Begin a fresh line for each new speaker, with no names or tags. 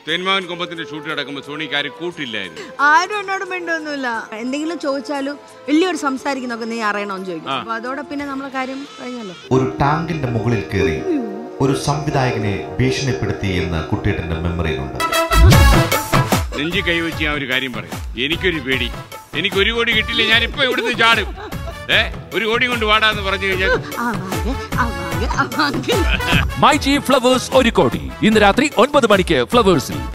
തേന്മാവൻ കൊമ്പത്തിന്റെ shoot കിടക്കുമ്പോൾ സോണിക്കാര് കൂട്ടില്ലായിരുന്നു
ആരും എന്നോട് മിണ്ടൊന്നുമില്ല എന്തെങ്കിലും ചോദിച്ചാലും വലിയൊരു സംസാരിക്കുന്നൊക്കെ നീ അറിയണമെന്ന് ചോദിക്കും അപ്പൊ അതോടെ പിന്നെ നമ്മളെ കാര്യം കഴിഞ്ഞല്ലോ
ഒരു ടാങ്കിന്റെ മുകളിൽ കയറി ഒരു സംവിധായകനെ ഭീഷണിപ്പെടുത്തി എന്ന് കുട്ടിയേട്ടന്റെ മെമ്മറിയിലുണ്ട്
നെഞ്ചി കൈവച്ച് ഞാൻ ഒരു കാര്യം പറയും എനിക്കൊരു പേടി എനിക്ക് ഒരു കോടി കിട്ടില്ല ഞാൻ ഇപ്പൊ ഇവിടുന്ന് ചാടും ഏ ഒരു കോടി കൊണ്ട് വാടാന്ന് പറഞ്ഞു കഴിഞ്ഞാൽ
ആവാകെ, ആവാകെ, ആവാകെ.
മൈ ജി ഫ്ലവേഴ്സ് ഒരു കോടി ഇന്ന് രാത്രി ഒൻപത് മണിക്ക് ഫ്ലവേഴ്സിൽ